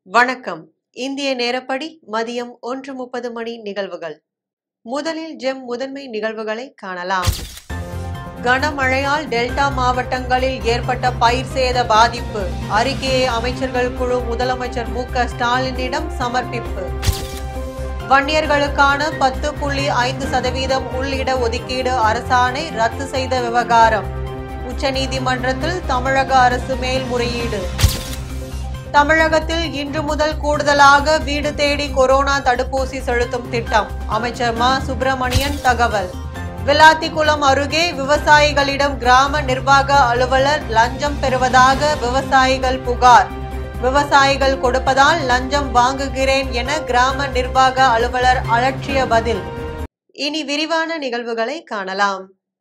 வணக்கம் இந்திய நேரப்படி மதியம் ஒன்று முப்பது மணி நிகழ்வுகள் முதலில் ஜெம் முதன்மை நிகழ்வுகளை காணலாம் கனமழையால் டெல்டா மாவட்டங்களில் ஏற்பட்ட பயிர் சேத பாதிப்பு அறிக்கையை அமைச்சர்கள் குழு முதலமைச்சர் மு க ஸ்டாலினிடம் சமர்ப்பிப்பு வன்னியர்களுக்கான பத்து புள்ளி ஐந்து சதவீதம் உள்ளிட ஒதுக்கீடு அரசாணை ரத்து செய்த விவகாரம் உச்சநீதிமன்றத்தில் தமிழக அரசு மேல்முறையீடு தமிழகத்தில் இன்று முதல் கூடுதலாக வீடு தேடி கொரோனா தடுப்பூசி செலுத்தும் திட்டம் அமைச்சர் மா சுப்பிரமணியன் தகவல் விளாத்திக்குளம் அருகே விவசாயிகளிடம் கிராம நிர்வாக அலுவலர் லஞ்சம் பெறுவதாக விவசாயிகள் புகார் விவசாயிகள் கொடுப்பதால் லஞ்சம் வாங்குகிறேன் என கிராம நிர்வாக அலுவலர் அலட்சிய பதில் இனி விரிவான நிகழ்வுகளை காணலாம்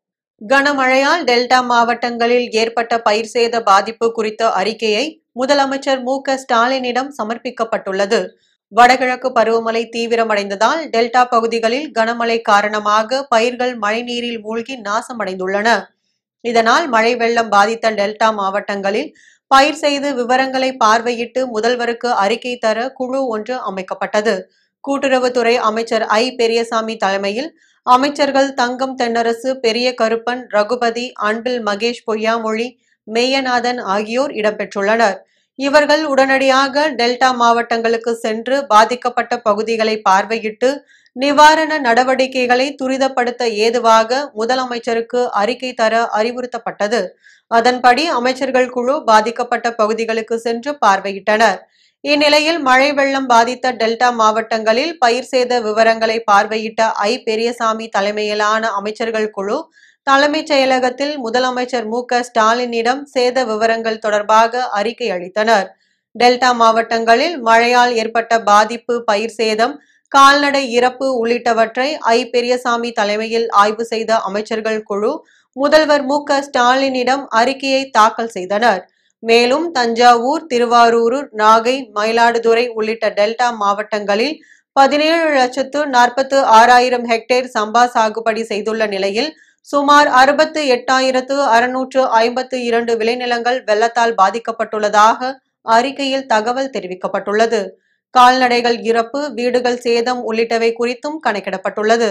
கனமழையால் டெல்டா மாவட்டங்களில் ஏற்பட்ட பயிர் சேத பாதிப்பு குறித்த அறிக்கையை முதலமைச்சர் மு க ஸ்டாலினிடம் சமர்ப்பிக்கப்பட்டுள்ளது வடகிழக்கு பருவமழை தீவிரமடைந்ததால் டெல்டா பகுதிகளில் கனமழை காரணமாக பயிர்கள் மழைநீரில் மூழ்கி நாசமடைந்துள்ளன இதனால் மழை வெள்ளம் பாதித்த டெல்டா மாவட்டங்களில் பயிர் செய்து விவரங்களை பார்வையிட்டு முதல்வருக்கு அறிக்கை தர குழு ஒன்று அமைக்கப்பட்டது கூட்டுறவுத்துறை அமைச்சர் ஐ பெரியசாமி தலைமையில் அமைச்சர்கள் தங்கம் தென்னரசு பெரிய கருப்பன் ரகுபதி அன்பில் மகேஷ் பொய்யாமொழி மெய்யநாதன் ஆகியோர் இடம்பெற்றுள்ளனர் இவர்கள் உடனடியாக டெல்டா மாவட்டங்களுக்கு சென்று பாதிக்கப்பட்ட பகுதிகளை பார்வையிட்டு நிவாரண நடவடிக்கைகளை துரிதப்படுத்த ஏதுவாக முதலமைச்சருக்கு அறிக்கை தர அறிவுறுத்தப்பட்டது அதன்படி அமைச்சர்கள் குழு பாதிக்கப்பட்ட பகுதிகளுக்கு சென்று பார்வையிட்டனர் இந்நிலையில் மழை வெள்ளம் பாதித்த டெல்டா மாவட்டங்களில் பயிர் சேத விவரங்களை பார்வையிட்ட ஐ பெரியசாமி தலைமையிலான அமைச்சர்கள் குழு தலைமைச் செயலகத்தில் முதலமைச்சர் மு க ஸ்டாலினிடம் சேத விவரங்கள் தொடர்பாக அறிக்கை அளித்தனர் டெல்டா மாவட்டங்களில் மழையால் ஏற்பட்ட பாதிப்பு பயிர் சேதம் கால்நடை இறப்பு உள்ளிட்டவற்றை ஐ பெரியசாமி தலைமையில் ஆய்வு செய்த அமைச்சர்கள் குழு முதல்வர் மு க ஸ்டாலினிடம் அறிக்கையை தாக்கல் செய்தனர் மேலும் தஞ்சாவூர் திருவாரூர் நாகை மயிலாடுதுறை உள்ளிட்ட டெல்டா மாவட்டங்களில் பதினேழு லட்சத்து நாற்பத்து ஆறாயிரம் ஹெக்டேர் சம்பா சாகுபடி செய்துள்ள நிலையில் சுமார் அறுபத்து எட்டாயிரத்து அறுநூற்று ஐம்பத்து இரண்டு விளைநிலங்கள் வெள்ளத்தால் பாதிக்கப்பட்டுள்ளதாக அறிக்கையில் தகவல் தெரிவிக்கப்பட்டுள்ளது கால்நடைகள் இறப்பு வீடுகள் சேதம் உள்ளிட்டவை குறித்தும் கணக்கிடப்பட்டுள்ளது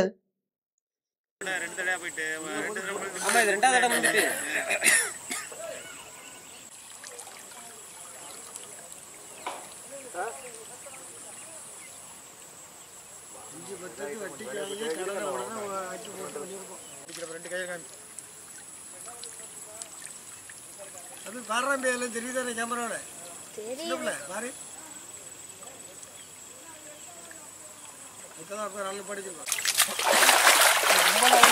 ரெண்டு தடவை போயிட்டு ரெண்டு தடவை போயிட்டு ஆமா இது ரெண்டாவது இடம் வந்துட்டு ரெண்டு கையை காமி அது பாடுறாம்பே எல்லாம் தெரியுதானே கேமராவோட சின்னப்பிள்ள பாரு இப்பதான் அப்ப நல்லா படிச்சிருக்கோம் ரொம்ப நாள்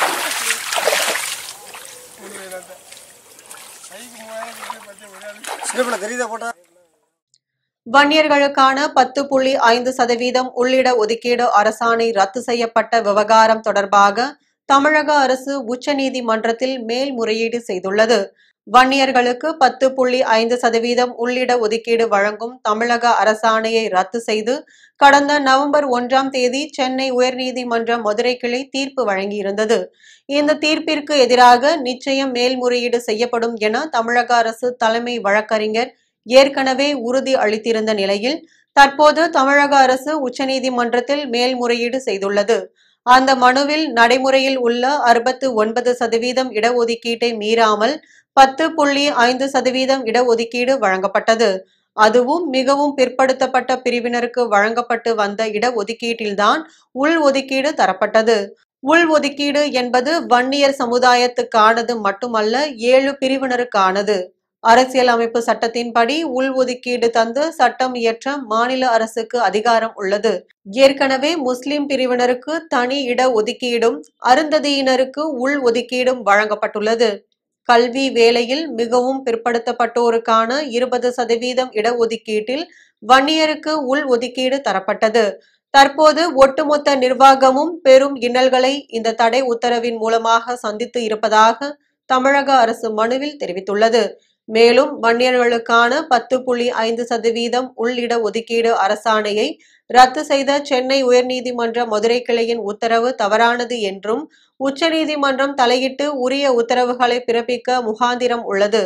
கைக்கு மூவாயிரம் பச்சை ஒரே சின்னப்பிள்ள தெரியுதா போட்டா வன்னியர்களுக்கான பத்து புள்ளி ஐந்து சதவீதம் உள்ளிட ஒதுக்கீடு அரசாணை ரத்து செய்யப்பட்ட விவகாரம் தொடர்பாக தமிழக அரசு உச்சநீதிமன்றத்தில் மேல்முறையீடு செய்துள்ளது வன்னியர்களுக்கு பத்து புள்ளி ஐந்து சதவீதம் உள்ளிட ஒதுக்கீடு வழங்கும் தமிழக அரசாணையை ரத்து செய்து கடந்த நவம்பர் ஒன்றாம் தேதி சென்னை உயர்நீதிமன்ற மதுரை கிளை தீர்ப்பு வழங்கியிருந்தது இந்த தீர்ப்பிற்கு எதிராக நிச்சயம் மேல்முறையீடு செய்யப்படும் என தமிழக அரசு தலைமை வழக்கறிஞர் ஏற்கனவே உறுதி அளித்திருந்த நிலையில் தற்போது தமிழக அரசு உச்சநீதிமன்றத்தில் மேல்முறையீடு செய்துள்ளது அந்த மனுவில் நடைமுறையில் உள்ள அறுபத்து ஒன்பது சதவீதம் இடஒதுக்கீட்டை மீறாமல் பத்து புள்ளி ஐந்து சதவீதம் இடஒதுக்கீடு வழங்கப்பட்டது அதுவும் மிகவும் பிற்படுத்தப்பட்ட பிரிவினருக்கு வழங்கப்பட்டு வந்த இடஒதுக்கீட்டில்தான் உள் ஒதுக்கீடு தரப்பட்டது உள் ஒதுக்கீடு என்பது வன்னியர் சமுதாயத்துக்கானது மட்டுமல்ல ஏழு பிரிவினருக்கானது அரசியலமைப்பு சட்டத்தின்படி உள் ஒதுக்கீடு தந்து சட்டம் இயற்ற மாநில அரசுக்கு அதிகாரம் உள்ளது ஏற்கனவே முஸ்லிம் பிரிவினருக்கு தனி இட ஒதுக்கீடும் அருந்ததியினருக்கு உள் ஒதுக்கீடும் வழங்கப்பட்டுள்ளது கல்வி வேலையில் மிகவும் பிற்படுத்தப்பட்டோருக்கான இருபது சதவீதம் இடஒதுக்கீட்டில் வன்னியருக்கு உள் ஒதுக்கீடு தரப்பட்டது தற்போது ஒட்டுமொத்த நிர்வாகமும் பெரும் இன்னல்களை இந்த தடை உத்தரவின் மூலமாக சந்தித்து இருப்பதாக தமிழக அரசு மனுவில் தெரிவித்துள்ளது மேலும் வன்னியர்களுக்கான பத்து புள்ளி ஐந்து சதவீதம் உள்ளிட ஒதுக்கீடு அரசாணையை ரத்து செய்த சென்னை உயர்நீதிமன்ற மதுரை கிளையின் உத்தரவு தவறானது என்றும் உச்சநீதிமன்றம் தலையிட்டு உரிய உத்தரவுகளை பிறப்பிக்க முகாந்திரம் உள்ளது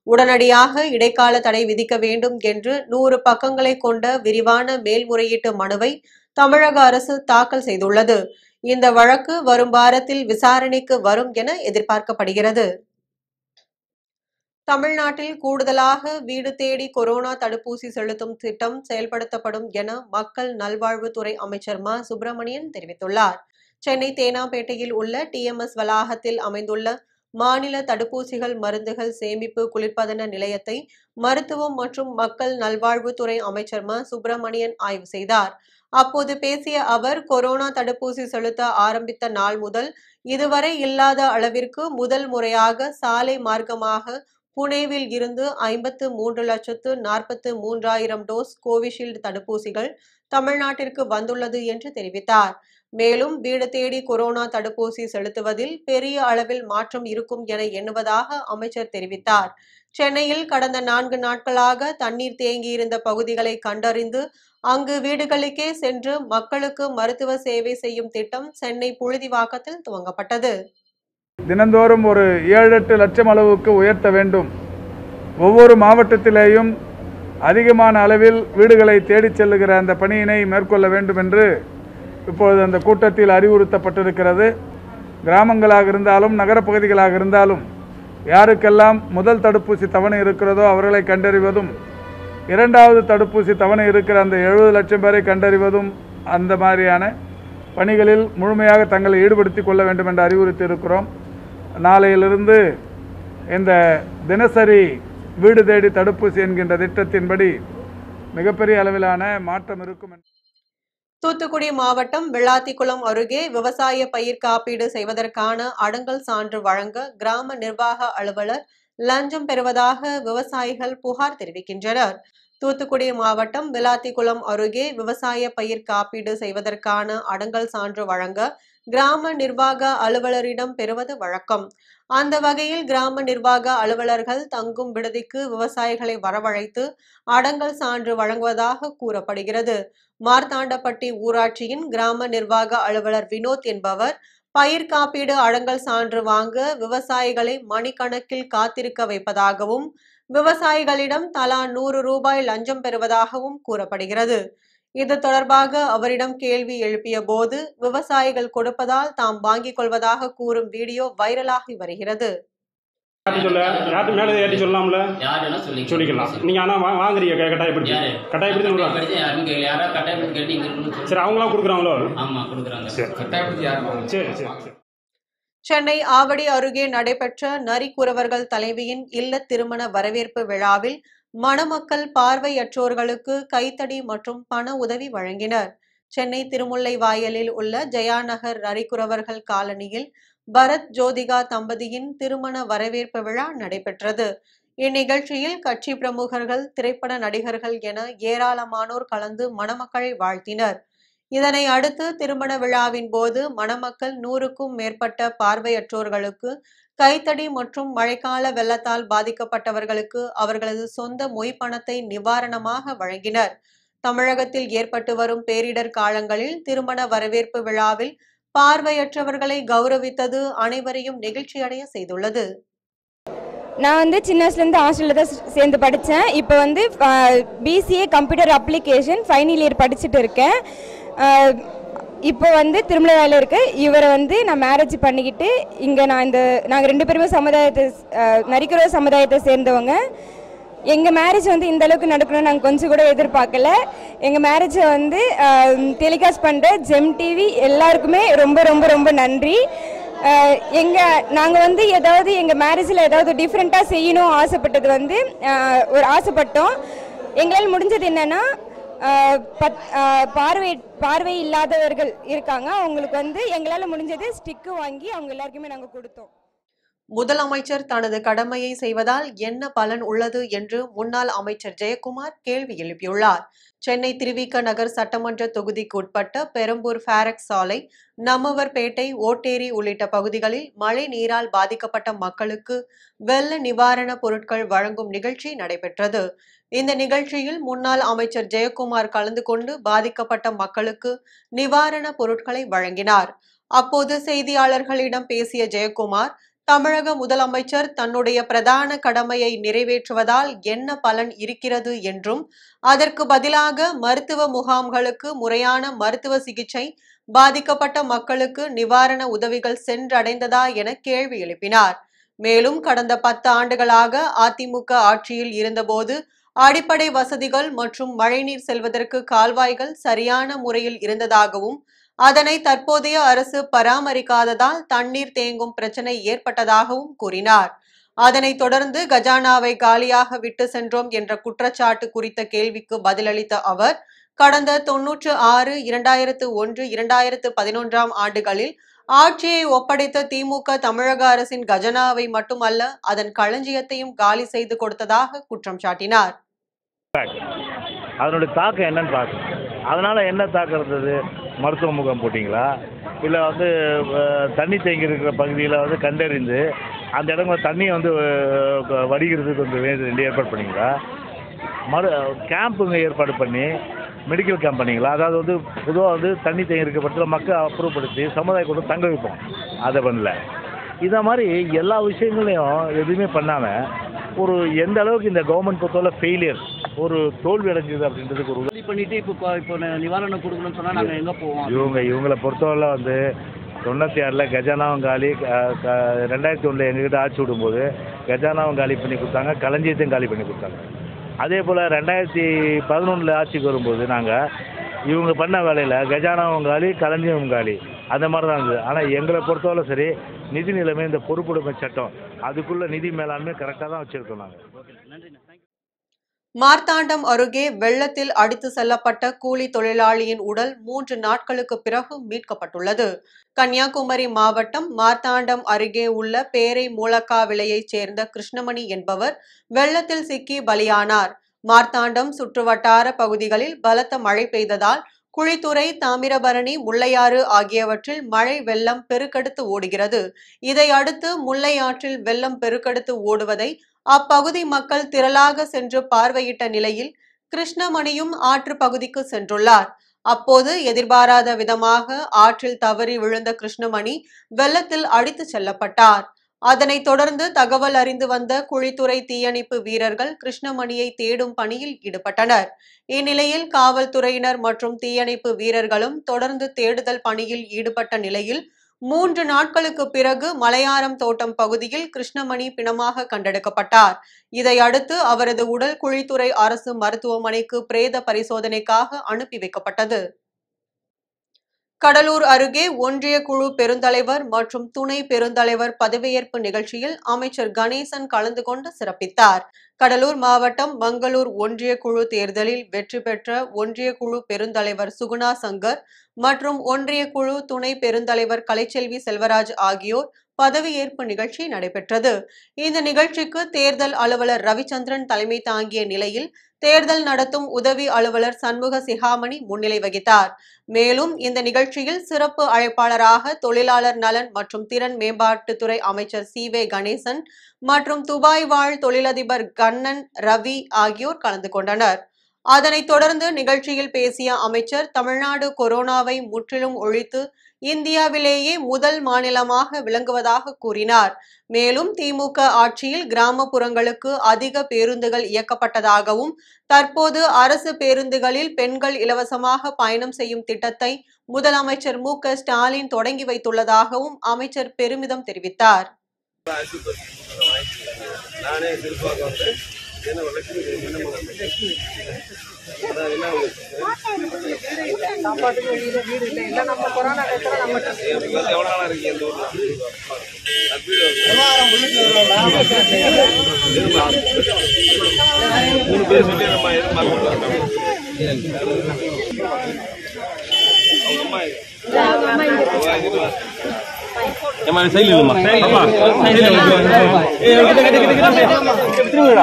உடனடியாக இடைக்கால தடை விதிக்க வேண்டும் என்று நூறு பக்கங்களை கொண்ட விரிவான மேல்முறையீட்டு மனுவை தமிழக அரசு தாக்கல் செய்துள்ளது இந்த வழக்கு வரும் வாரத்தில் விசாரணைக்கு வரும் என எதிர்பார்க்கப்படுகிறது தமிழ்நாட்டில் கூடுதலாக வீடு தேடி கொரோனா தடுப்பூசி செலுத்தும் திட்டம் செயல்படுத்தப்படும் என மக்கள் நல்வாழ்வுத்துறை அமைச்சர் மா சுப்பிரமணியன் தெரிவித்துள்ளார் சென்னை தேனாம்பேட்டையில் உள்ள டிஎம்எஸ் வளாகத்தில் அமைந்துள்ள மாநில தடுப்பூசிகள் மருந்துகள் சேமிப்பு குளிர்பதன நிலையத்தை மருத்துவம் மற்றும் மக்கள் நல்வாழ்வுத்துறை அமைச்சர் மா சுப்பிரமணியன் ஆய்வு செய்தார் அப்போது பேசிய அவர் கொரோனா தடுப்பூசி செலுத்த ஆரம்பித்த நாள் முதல் இதுவரை இல்லாத அளவிற்கு முதல் முறையாக சாலை மார்க்கமாக புனேவில் இருந்து ஐம்பத்து மூன்று லட்சத்து நாற்பத்து மூன்றாயிரம் டோஸ் கோவிஷீல்டு தடுப்பூசிகள் தமிழ்நாட்டிற்கு வந்துள்ளது என்று தெரிவித்தார் மேலும் வீடு தேடி கொரோனா தடுப்பூசி செலுத்துவதில் பெரிய அளவில் மாற்றம் இருக்கும் என எண்ணுவதாக அமைச்சர் தெரிவித்தார் சென்னையில் கடந்த நான்கு நாட்களாக தண்ணீர் தேங்கியிருந்த பகுதிகளை கண்டறிந்து அங்கு வீடுகளுக்கே சென்று மக்களுக்கு மருத்துவ சேவை செய்யும் திட்டம் சென்னை புழுதிவாக்கத்தில் துவங்கப்பட்டது தினந்தோறும் ஒரு ஏழு எட்டு லட்சம் அளவுக்கு உயர்த்த வேண்டும் ஒவ்வொரு மாவட்டத்திலேயும் அதிகமான அளவில் வீடுகளை தேடிச் செல்லுகிற அந்த பணியினை மேற்கொள்ள வேண்டும் என்று இப்பொழுது அந்த கூட்டத்தில் அறிவுறுத்தப்பட்டிருக்கிறது கிராமங்களாக இருந்தாலும் நகரப்பகுதிகளாக இருந்தாலும் யாருக்கெல்லாம் முதல் தடுப்பூசி தவணை இருக்கிறதோ அவர்களை கண்டறிவதும் இரண்டாவது தடுப்பூசி தவணை இருக்கிற அந்த எழுபது லட்சம் பேரை கண்டறிவதும் அந்த மாதிரியான பணிகளில் முழுமையாக தங்களை ஈடுபடுத்திக் கொள்ள வேண்டும் என்று அறிவுறுத்தி இருக்கிறோம் நாளையிலிருந்து இந்த தினசரி வீடு தேடி தடுப்பூசி என்கின்ற திட்டத்தின்படி மிகப்பெரிய அளவிலான மாற்றம் இருக்கும் என்று தூத்துக்குடி மாவட்டம் விளாத்திக்குளம் அருகே விவசாய பயிர் காப்பீடு செய்வதற்கான அடங்கல் சான்று வழங்க கிராம நிர்வாக அலுவலர் லஞ்சம் பெறுவதாக விவசாயிகள் புகார் தெரிவிக்கின்றனர் தூத்துக்குடி மாவட்டம் விளாத்திக்குளம் அருகே விவசாய பயிர் காப்பீடு செய்வதற்கான அடங்கல் சான்று வழங்க கிராம நிர்வாக அலுவலரிடம் பெறுவது வழக்கம் அந்த வகையில் கிராம நிர்வாக அலுவலர்கள் தங்கும் விடுதிக்கு விவசாயிகளை வரவழைத்து அடங்கல் சான்று வழங்குவதாக கூறப்படுகிறது மார்த்தாண்டப்பட்டி ஊராட்சியின் கிராம நிர்வாக அலுவலர் வினோத் என்பவர் பயிர் காப்பீடு அடங்கல் சான்று வாங்க விவசாயிகளை மணிக்கணக்கில் காத்திருக்க வைப்பதாகவும் விவசாயிகளிடம் தலா நூறு ரூபாய் லஞ்சம் பெறுவதாகவும் கூறப்படுகிறது இது தொடர்பாக அவரிடம் கேள்வி எழுப்பிய போது விவசாயிகள் கொடுப்பதால் தாம் வாங்கிக் கொள்வதாக கூறும் வீடியோ வைரலாகி வருகிறது யார்கிட்ட சொல்ல யார்கிட்ட மேலே ஏற்றி சொல்லலாம்ல யாருன்னா சொல்லி சொல்லிக்கலாம் நீங்க ஆனா வா- வாங்குறீங்க க- கட்டாயப்படுத்தி யாரு கட்டாயப்படுத்தி கொடுக்குறாங்க. கட்டாயப்படுத்தி யாரும் கே- யாரோ கட்டாயப்படுத்தி கேட்டு இங்க இருக்கணும்னு சொல்லி சரி அவங்களாம் கொடுக்குறாங்களோ ஆமா கொடுக்குறாங்க சரி. கட்டாயப்படுத்தி யாரும் சரி சரி சரி சென்னை ஆவடி அருகே நடைபெற்ற நரிக்குறவர்கள் தலைவியின் இல்ல திருமண வரவேற்பு விழாவில் மணமக்கள் பார்வையற்றோர்களுக்கு கைத்தடி மற்றும் பண உதவி வழங்கினர் சென்னை திருமுல்லை வாயலில் உள்ள ஜெயாநகர் நரிக்குறவர்கள் காலனியில் பரத் ஜோதிகா தம்பதியின் திருமண வரவேற்பு விழா நடைபெற்றது இந்நிகழ்ச்சியில் கட்சி பிரமுகர்கள் திரைப்பட நடிகர்கள் என ஏராளமானோர் கலந்து மணமக்களை வாழ்த்தினர் இதனை அடுத்து திருமண விழாவின் போது மணமக்கள் நூறுக்கும் மேற்பட்ட பார்வையற்றோர்களுக்கு கைத்தடி மற்றும் மழைக்கால வெள்ளத்தால் பாதிக்கப்பட்டவர்களுக்கு அவர்களது சொந்த மொய் பணத்தை நிவாரணமாக வழங்கினர் தமிழகத்தில் ஏற்பட்டு வரும் பேரிடர் காலங்களில் திருமண வரவேற்பு விழாவில் பார்வையற்றவர்களை கௌரவித்தது அனைவரையும் நெகிழ்ச்சியடைய செய்துள்ளது நான் வந்து சின்ன வயசுலேருந்து ஹாஸ்டலில் தான் சேர்ந்து படித்தேன் இப்போ வந்து BCA computer application final year படிச்சுட்டு இருக்கேன் அஹ், இப்போ வந்து திருமலைவாயில் இருக்கு இவரை வந்து நான் மேரேஜ் பண்ணிக்கிட்டு இங்கே நான் இந்த நாங்கள் ரெண்டு பேருமே சமுதாயத்தை அஹ், நரிக்குறவர் சமுதாயத்தை சேர்ந்தவங்க எங்கள் மேரேஜ் வந்து இந்த அளவுக்கு நடக்கணும்னு நாங்கள் கொஞ்சம் கூட எதிர்பார்க்கல எங்கள் மேரேஜை வந்து டெலிகாஸ்ட் பண்ணுற ஜெம் டிவி எல்லாருக்குமே ரொம்ப ரொம்ப ரொம்ப நன்றி அஹ், எங்க நாங்கள் வந்து ஏதாவது எங்கள் மேரேஜில் ஏதாவது டிஃப்ரெண்ட்டாக செய்யணும் ஆசைப்பட்டது வந்து அஹ், ஒரு ஆசைப்பட்டோம் எங்களால் முடிஞ்சது என்னன்னா அஹ், பத் அஹ், பார்வை பார்வை இல்லாதவர்கள் இருக்காங்க அவங்களுக்கு வந்து எங்களால் முடிஞ்சது ஸ்டிக்கு வாங்கி அவங்க எல்லாருக்குமே நாங்கள் கொடுத்தோம் முதலமைச்சர் தனது கடமையை செய்வதால் என்ன பலன் உள்ளது என்று முன்னாள் அமைச்சர் ஜெயக்குமார் கேள்வி எழுப்பியுள்ளார் சென்னை திருவிக நகர் சட்டமன்ற தொகுதிக்கு உட்பட்ட பெரம்பூர் ஃபேரக்ஸ் சாலை நம்மவர்பேட்டை ஓட்டேரி உள்ளிட்ட பகுதிகளில் மழை நீரால் பாதிக்கப்பட்ட மக்களுக்கு வெள்ள நிவாரண பொருட்கள் வழங்கும் நிகழ்ச்சி நடைபெற்றது இந்த நிகழ்ச்சியில் முன்னாள் அமைச்சர் ஜெயக்குமார் கலந்து கொண்டு பாதிக்கப்பட்ட மக்களுக்கு நிவாரண பொருட்களை வழங்கினார் அப்போது செய்தியாளர்களிடம் பேசிய ஜெயக்குமார் தமிழக முதலமைச்சர் தன்னுடைய பிரதான கடமையை நிறைவேற்றுவதால் என்ன பலன் இருக்கிறது என்றும் அதற்கு பதிலாக மருத்துவ முகாம்களுக்கு முறையான மருத்துவ சிகிச்சை பாதிக்கப்பட்ட மக்களுக்கு நிவாரண உதவிகள் சென்றடைந்ததா என கேள்வி எழுப்பினார் மேலும் கடந்த பத்து ஆண்டுகளாக அதிமுக ஆட்சியில் இருந்தபோது அடிப்படை வசதிகள் மற்றும் மழைநீர் செல்வதற்கு கால்வாய்கள் சரியான முறையில் இருந்ததாகவும் அதனை தற்போதைய அரசு பராமரிக்காததால் தண்ணீர் தேங்கும் பிரச்சனை ஏற்பட்டதாகவும் கூறினார் அதனைத் தொடர்ந்து கஜானாவை காலியாக விட்டு சென்றோம் என்ற குற்றச்சாட்டு குறித்த கேள்விக்கு பதிலளித்த அவர் கடந்த தொன்னூற்று ஆறு இரண்டாயிரத்து ஒன்று இரண்டாயிரத்து பதினொன்றாம் ஆண்டுகளில் ஆட்சியை ஒப்படைத்த திமுக தமிழக அரசின் கஜனாவை மட்டுமல்ல அதன் களஞ்சியத்தையும் காலி செய்து கொடுத்ததாக குற்றம் சாட்டினார் அதனுடைய தாக்கம் என்னன்னு பார்க்கணும் அதனால் என்ன தாக்கம் இருந்தது மருத்துவ முகாம் போட்டிங்களா இல்லை வந்து அஹ், தண்ணி தேங்கி இருக்கிற பகுதியில் வந்து கண்டறிந்து அந்த இடங்கள தண்ணியை வந்து அஹ், வடிகிறதுக்கு வந்து வேண்டிய ஏற்பாடு பண்ணீங்களா மறு கேம்புங்க ஏற்பாடு பண்ணி மெடிக்கல் கேம்ப் பண்ணீங்களா அதாவது வந்து பொதுவாக வந்து தண்ணி தேங்கி இருக்க பட்சத்தில் மக்கள் அப்புறப்படுத்தி சமுதாய கூட்டம் தங்க வைப்போம் அதை பண்ணல இதை மாதிரி எல்லா விஷயங்களையும் எதுவுமே பண்ணாமல் ஒரு எந்த அளவுக்கு இந்த கவர்மெண்ட் பொறுத்தவரை ஃபெயிலியர் ஒரு தோல்வி அடைஞ்சது அப்படின்றதுக்கு ஒரு உதவி பண்ணிட்டு இப்போ இப்போ இப்போ நிவாரணம் கொடுக்கணும்னு சொன்னா நாங்க எங்க போவோம் இவங்க இவங்களை பொறுத்தவரை வந்து தொண்ணூற்றி ஆறில் கஜானாவும் காலி க- க- ரெண்டாயிரத்தி ஒன்றில் எங்ககிட்ட ஆட்சி விடும்போது கஜானாவும் காலி பண்ணி கொடுத்தாங்க களஞ்சியத்தையும் காலி பண்ணி கொடுத்தாங்க அதே போல் ரெண்டாயிரத்தி பதினொன்றில் ஆட்சிக்கு வரும்போது நாங்கள் இவங்க பண்ண வேலையில் கஜானாவும் காலி களஞ்சியமும் காலி அந்த மாதிரி தான் இருந்தது ஆனால் எங்களை பொறுத்தவரை சரி நிதி நிலைமை இந்த பொறுப்புடைமை சட்டம் அதுக்குள்ளே நிதி மேலாண்மை கரெக்டாக தான் வச்சுருக்கோம் நாங்கள் மார்த்தாண்டம் அருகே வெள்ளத்தில் அடித்து செல்லப்பட்ட கூலி தொழிலாளியின் உடல் மூன்று நாட்களுக்கு பிறகு மீட்கப்பட்டுள்ளது கன்னியாகுமரி மாவட்டம் மார்த்தாண்டம் அருகே உள்ள பேரை மூலக்காவிளையைச் சேர்ந்த கிருஷ்ணமணி என்பவர் வெள்ளத்தில் சிக்கி பலியானார் மார்த்தாண்டம் சுற்றுவட்டார பகுதிகளில் பலத்த மழை பெய்ததால் குழித்துறை தாமிரபரணி முல்லையாறு ஆகியவற்றில் மழை வெள்ளம் பெருக்கெடுத்து ஓடுகிறது இதை அடுத்து முல்லை ஆற்றில் வெள்ளம் பெருக்கெடுத்து ஓடுவதை அப்பகுதி மக்கள் திரளாக சென்று பார்வையிட்ட நிலையில் கிருஷ்ணமணியும் ஆற்று பகுதிக்கு சென்றுள்ளார் அப்போது எதிர்பாராத விதமாக ஆற்றில் தவறி விழுந்த கிருஷ்ணமணி வெள்ளத்தில் அடித்து செல்லப்பட்டார் அதனைத் தொடர்ந்து தகவல் அறிந்து வந்த குழித்துறை தீயணைப்பு வீரர்கள் கிருஷ்ணமணியை தேடும் பணியில் ஈடுபட்டனர் இந்நிலையில் காவல்துறையினர் மற்றும் தீயணைப்பு வீரர்களும் தொடர்ந்து தேடுதல் பணியில் ஈடுபட்ட நிலையில் மூன்று நாட்களுக்கு பிறகு மலையாரம் தோட்டம் பகுதியில் கிருஷ்ணமணி பிணமாக கண்டெடுக்கப்பட்டார் இதையடுத்து அவரது உடல் குழித்துறை அரசு மருத்துவமனைக்கு பிரேத பரிசோதனைக்காக அனுப்பி வைக்கப்பட்டது கடலூர் அருகே ஒன்றிய குழு பெருந்தலைவர் மற்றும் துணை பெருந்தலைவர் பதவியேற்பு நிகழ்ச்சியில் அமைச்சர் கணேசன் கலந்து கொண்டு சிறப்பித்தார் கடலூர் மாவட்டம் மங்களூர் ஒன்றிய குழு தேர்தலில் வெற்றி பெற்ற ஒன்றிய குழு பெருந்தலைவர் சுகுணா சங்கர் மற்றும் ஒன்றிய குழு துணை பெருந்தலைவர் கலைச்செல்வி செல்வராஜ் ஆகியோர் பதவியேற்பு நிகழ்ச்சி நடைபெற்றது இந்த நிகழ்ச்சிக்கு தேர்தல் அலுவலர் ரவிச்சந்திரன் தலைமை தாங்கிய நிலையில் தேர்தல் நடத்தும் உதவி அலுவலர் சண்முக சிகாமணி முன்னிலை வகித்தார் மேலும் இந்த நிகழ்ச்சியில் சிறப்பு அழைப்பாளராக தொழிலாளர் நலன் மற்றும் திறன் மேம்பாட்டுத்துறை அமைச்சர் சி வே கணேசன் மற்றும் துபாய் வாழ் தொழிலதிபர் கண்ணன் ரவி ஆகியோர் கலந்து கொண்டனர் அதனைத் தொடர்ந்து நிகழ்ச்சியில் பேசிய அமைச்சர் தமிழ்நாடு கொரோனாவை முற்றிலும் ஒழித்து இந்தியாவிலேயே முதல் மாநிலமாக விளங்குவதாக கூறினார் மேலும் திமுக ஆட்சியில் கிராமப்புறங்களுக்கு அதிக பேருந்துகள் இயக்கப்பட்டதாகவும் தற்போது அரசு பேருந்துகளில் பெண்கள் இலவசமாக பயணம் செய்யும் திட்டத்தை முதலமைச்சர் மு க ஸ்டாலின் தொடங்கி வைத்துள்ளதாகவும் அமைச்சர் பெருமிதம் தெரிவித்தார் நானே எதிர்பார்க்க வந்தேன் என்ன வழக்கு எவ்வளோ நாளாக இருக்கீங்க இந்த ஊரில் மூணு பேர் சொல்லி நம்ம எதிர்பார்க்க ஏமா சைடில் இல்லைம்மா அப்பா சைடில் கிட்ட கிட்ட கிட்ட கிட்ட திரும்புடா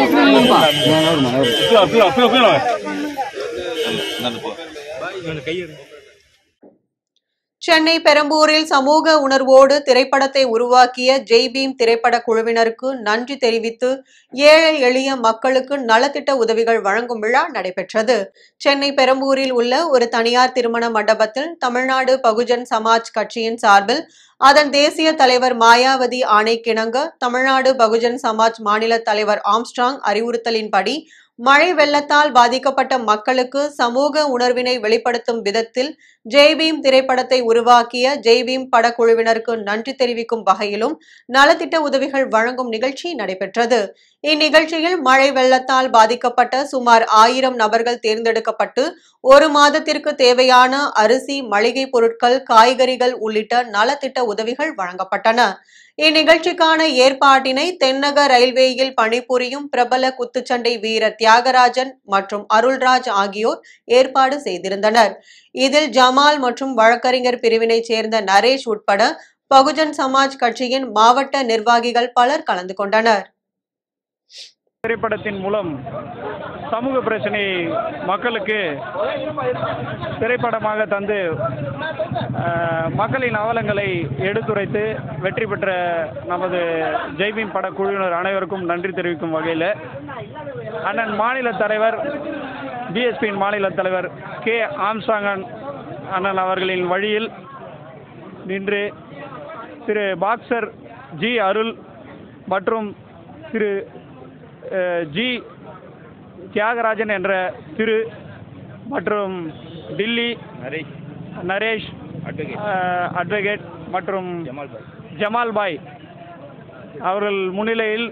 கீழே கீழே கீழே நடந்து போ கையை சென்னை பெரம்பூரில் சமூக உணர்வோடு திரைப்படத்தை உருவாக்கிய ஜெய்பீம் திரைப்பட குழுவினருக்கு நன்றி தெரிவித்து ஏழை எளிய மக்களுக்கு நலத்திட்ட உதவிகள் வழங்கும் விழா நடைபெற்றது சென்னை பெரம்பூரில் உள்ள ஒரு தனியார் திருமண மண்டபத்தில் தமிழ்நாடு பகுஜன் சமாஜ் கட்சியின் சார்பில் அதன் தேசிய தலைவர் மாயாவதி ஆணைக்கிணங்க தமிழ்நாடு பகுஜன் சமாஜ் மாநில தலைவர் ஆம்ஸ்ட்ராங் அறிவுறுத்தலின்படி மழை வெள்ளத்தால் பாதிக்கப்பட்ட மக்களுக்கு சமூக உணர்வினை வெளிப்படுத்தும் விதத்தில் ஜெய்பீம் திரைப்படத்தை உருவாக்கிய ஜெய்பீம் படக்குழுவினருக்கு நன்றி தெரிவிக்கும் வகையிலும் நலத்திட்ட உதவிகள் வழங்கும் நிகழ்ச்சி நடைபெற்றது இந்நிகழ்ச்சியில் மழை வெள்ளத்தால் பாதிக்கப்பட்ட சுமார் ஆயிரம் நபர்கள் தேர்ந்தெடுக்கப்பட்டு ஒரு மாதத்திற்கு தேவையான அரிசி மளிகை பொருட்கள் காய்கறிகள் உள்ளிட்ட நலத்திட்ட உதவிகள் வழங்கப்பட்டன இந்நிகழ்ச்சிக்கான ஏற்பாட்டினை தென்னக ரயில்வேயில் பணிபுரியும் பிரபல குத்துச்சண்டை வீரர் தியாகராஜன் மற்றும் அருள்ராஜ் ஆகியோர் ஏற்பாடு செய்திருந்தனர் இதில் ஜமால் மற்றும் வழக்கறிஞர் பிரிவினைச் சேர்ந்த நரேஷ் உட்பட பகுஜன் சமாஜ் கட்சியின் மாவட்ட நிர்வாகிகள் பலர் கலந்து கொண்டனர் திரைப்படத்தின் மூலம் சமூக பிரச்சனையை மக்களுக்கு திரைப்படமாக தந்து அஹ், மக்களின் அவலங்களை எடுத்துரைத்து வெற்றி பெற்ற நமது ஜெய்பீம் படக்குழுவினர் அனைவருக்கும் நன்றி தெரிவிக்கும் வகையில் அண்ணன் மாநில தலைவர் பிஎஸ்பியின் மாநில தலைவர் கே ஆம்சாங்கன் அண்ணன் அவர்களின் வழியில் நின்று திரு பாக்ஸர் ஜி அருள் மற்றும் திரு அஹ், ஜி தியாகராஜன் என்ற திரு மற்றும் டில்லி நரேஷ் அஹ், அட்வொகேட் மற்றும் ஜமால் பாய் அவர்கள் முன்னிலையில்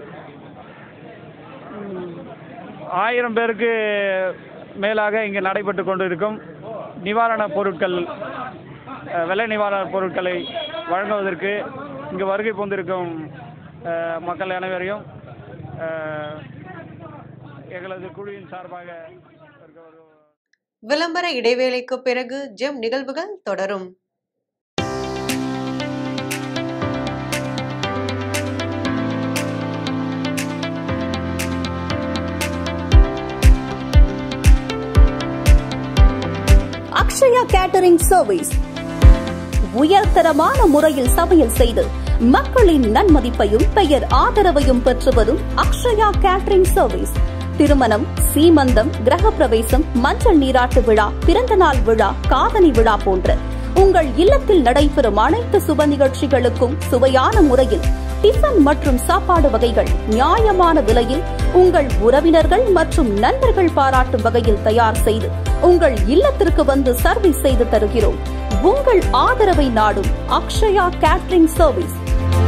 ம், ஆயிரம் பேருக்கு மேலாக இங்கே நடைபெற்று கொண்டிருக்கும் நிவாரணப் பொருட்கள் அஹ், வெள்ள நிவாரணப் பொருட்களை வழங்குவதற்கு இங்கு வருகை புந்திருக்கும் அஹ், மக்கள் அனைவரையும் அஹ், எங்களது குழுவின் சார்பாக விளம்பர இடைவேளைக்கு பிறகு ஜெம் நிகழ்வுகள் தொடரும் அக்ஷயா கேட்டரிங் சர்வீஸ் உயர்தரமான முறையில் சமையல் செய்து மக்களின் நன்மதிப்பையும் பெயர் ஆதரவையும் பெற்று வரும் அக்ஷயா கேட்டரிங் சர்வீஸ் திருமணம் சீமந்தம் கிரகப்பிரவேசம் மஞ்சள் நீராட்டு விழா பிறந்தநாள் விழா காதணி விழா போன்ற உங்கள் இல்லத்தில் நடைபெறும் அனைத்து சுப நிகழ்ச்சிகளுக்கும் சுவையான முறையில் டிஃபன் மற்றும் சாப்பாடு வகைகள் நியாயமான விலையில் உங்கள் உறவினர்கள் மற்றும் நண்பர்கள் பாராட்டும் வகையில் தயார் செய்து உங்கள் இல்லத்திற்கு வந்து சர்வீஸ் செய்து தருகிறோம் உங்கள் ஆதரவை நாடும் அக்ஷயா கேட்டரிங் சர்வீஸ்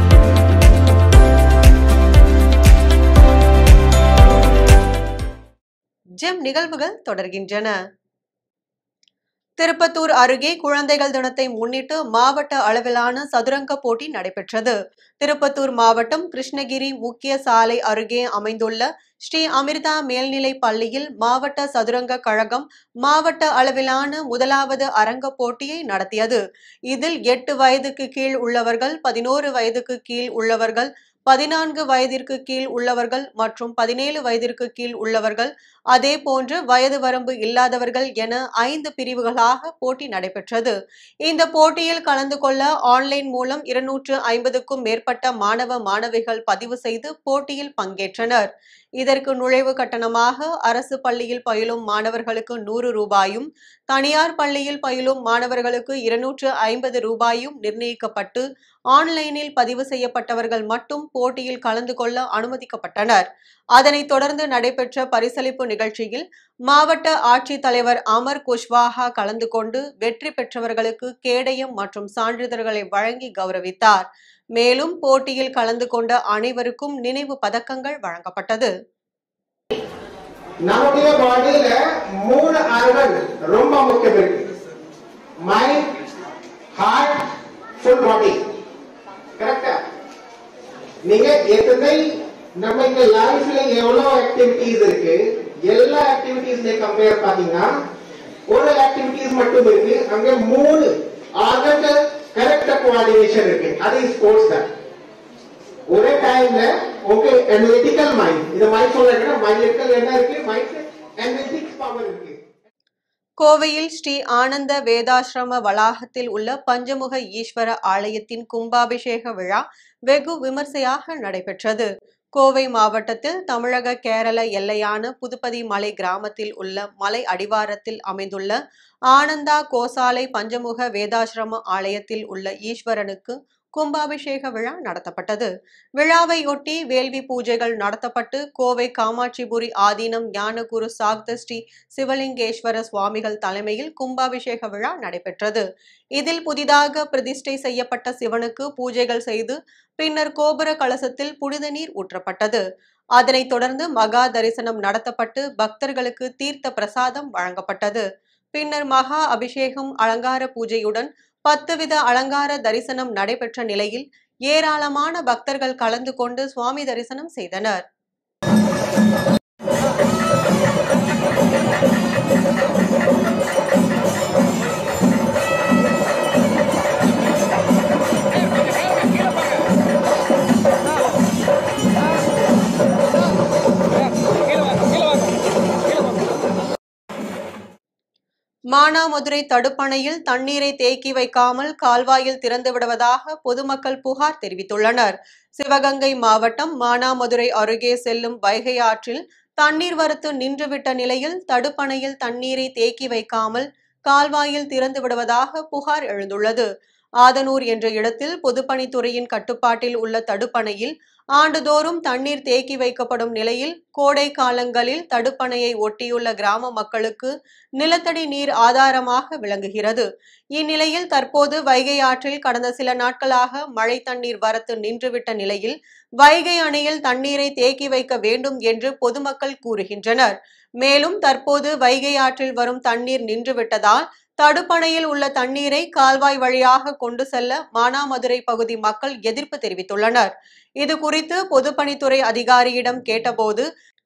ஜெம் நிகழ்வுகள் தொடர்கின்றன திருப்பத்தூர் அருகே குழந்தைகள் தினத்தை முன்னிட்டு மாவட்ட அளவிலான சதுரங்க போட்டி நடைபெற்றது திருப்பத்தூர் மாவட்டம் கிருஷ்ணகிரி முக்கிய சாலை அருகே அமைந்துள்ள ஸ்ரீ அமிர்தா மேல்நிலை பள்ளியில் மாவட்ட சதுரங்க கழகம் மாவட்ட அளவிலான முதலாவது அரங்க போட்டியை நடத்தியது இதில் எட்டு வயதுக்கு கீழ் உள்ளவர்கள் பதினோரு வயதுக்கு கீழ் உள்ளவர்கள் பதினான்கு வயதிற்கு கீழ் உள்ளவர்கள் மற்றும் பதினேழு வயதிற்கு கீழ் உள்ளவர்கள் அதே போன்று வயது வரம்பு இல்லாதவர்கள் என ஐந்து பிரிவுகளாக போட்டி நடைபெற்றது இந்த போட்டியில் கலந்து கொள்ள ஆன்லைன் மூலம் இருநூற்று ஐம்பதுக்கும் மேற்பட்ட மாணவ மாணவிகள் பதிவு செய்து போட்டியில் பங்கேற்றனர் இதற்கு நுழைவு கட்டணமாக அரசு பள்ளியில் பயிலும் மாணவர்களுக்கு நூறு ரூபாயும் தனியார் பள்ளியில் பயிலும் மாணவர்களுக்கு இருநூற்று ஐம்பது ரூபாயும் நிர்ணயிக்கப்பட்டு ஆன்லைனில் பதிவு செய்யப்பட்டவர்கள் மட்டும் போட்டியில் கலந்து கொள்ள அனுமதிக்கப்பட்டனர் அதனைத் தொடர்ந்து நடைபெற்ற பரிசளிப்பு நிகழ்ச்சியில் மாவட்ட ஆட்சித்தலைவர் அமர் குஷ்வாஹா கலந்து கொண்டு வெற்றி பெற்றவர்களுக்கு கேடயம் மற்றும் சான்றிதழ்களை வழங்கி கௌரவித்தார் மேலும் போட்டியில் கலந்து கொண்ட அனைவருக்கும் நினைவு பதக்கங்கள் வழங்கப்பட்டது நம்முடைய பாடியில மூணு ஆர்கன் ரொம்ப முக்கியம் இருக்கு மைண்ட் ஹார்ட் ஃபுல் பாடி கரெக்டா நீங்க எத்தனை நம்ம இந்த லைஃப்ல எவ்வளவு ஆக்டிவிட்டிஸ் இருக்கு எல்லா ஆக்டிவிட்டிஸ் கம்பேர் பாத்தீங்கன்னா ஒரு ஆக்டிவிட்டிஸ் மட்டும் இருக்கு அங்க மூணு ஆர்கன் கரெக்டா கோஆர்டினேஷன் இருக்கு அது ஸ்போர்ட்ஸ் தான் ஒரே டைம்ல ஓகே அனலிட்டிக்கல் மைண்ட் இந்த மைண்ட் சொல்றேன்னா மைண்ட் என்ன இருக்கு மைண்ட் அனலிட்டிக்ஸ் பவர் இருக்கு கோவையில் ஸ்ரீ ஆனந்த வேதாசிரம வளாகத்தில் உள்ள பஞ்சமுக ஈஸ்வர ஆலயத்தின் கும்பாபிஷேக விழா வெகு விமர்சையாக நடைபெற்றது கோவை மாவட்டத்தில் தமிழக கேரள எல்லையான புதுப்பதி மலை கிராமத்தில் உள்ள மலை அடிவாரத்தில் அமைந்துள்ள ஆனந்தா கோசாலை பஞ்சமுக வேதாசிரம ஆலயத்தில் உள்ள ஈஸ்வரனுக்கு கும்பாபிஷேக விழா நடத்தப்பட்டது விழாவையொட்டி வேள்வி பூஜைகள் நடத்தப்பட்டு கோவை காமாட்சிபுரி ஆதீனம் ஞானகுரு சாக்த ஸ்ரீ சிவலிங்கேஸ்வர சுவாமிகள் தலைமையில் கும்பாபிஷேக விழா நடைபெற்றது இதில் புதிதாக பிரதிஷ்டை செய்யப்பட்ட சிவனுக்கு பூஜைகள் செய்து பின்னர் கோபுர கலசத்தில் புனித நீர் ஊற்றப்பட்டது அதனைத் தொடர்ந்து மகா தரிசனம் நடத்தப்பட்டு பக்தர்களுக்கு தீர்த்த பிரசாதம் வழங்கப்பட்டது பின்னர் மகா அபிஷேகம் அலங்கார பூஜையுடன் பத்து வித அலங்கார தரிசனம் நடைபெற்ற நிலையில் ஏராளமான பக்தர்கள் கலந்து கொண்டு சுவாமி தரிசனம் செய்தனர் மானாமதுரை தடுப்பணையில் தண்ணீரை தேக்கி வைக்காமல் கால்வாயில் திறந்து விடுவதாக பொதுமக்கள் புகார் தெரிவித்துள்ளனர் சிவகங்கை மாவட்டம் மானாமதுரை அருகே செல்லும் வைகை ஆற்றில் தண்ணீர் வரத்து நின்றுவிட்ட நிலையில் தடுப்பணையில் தண்ணீரை தேக்கி வைக்காமல் கால்வாயில் திறந்து விடுவதாக புகார் எழுந்துள்ளது ஆதனூர் என்ற இடத்தில் பொதுப்பணித்துறையின் கட்டுப்பாட்டில் உள்ள தடுப்பணையில் ஆண்டுதோறும் தண்ணீர் தேக்கி வைக்கப்படும் நிலையில் கோடை காலங்களில் தடுப்பணையை ஒட்டியுள்ள கிராம மக்களுக்கு நிலத்தடி நீர் ஆதாரமாக விளங்குகிறது இந்நிலையில் தற்போது வைகை ஆற்றில் கடந்த சில நாட்களாக மழை தண்ணீர் வரத்து நின்றுவிட்ட நிலையில் வைகை அணையில் தண்ணீரை தேக்கி வைக்க வேண்டும் என்று பொதுமக்கள் கூறுகின்றனர் மேலும் தற்போது வைகை ஆற்றில் வரும் தண்ணீர் நின்றுவிட்டதால் தடுப்பணையில் உள்ள தண்ணீரை கால்வாய் வழியாக கொண்டு செல்ல மானாமதுரை பகுதி மக்கள் எதிர்ப்பு தெரிவித்துள்ளனர் இது குறித்து பொதுப்பணித்துறை அதிகாரியிடம் கேட்டபோது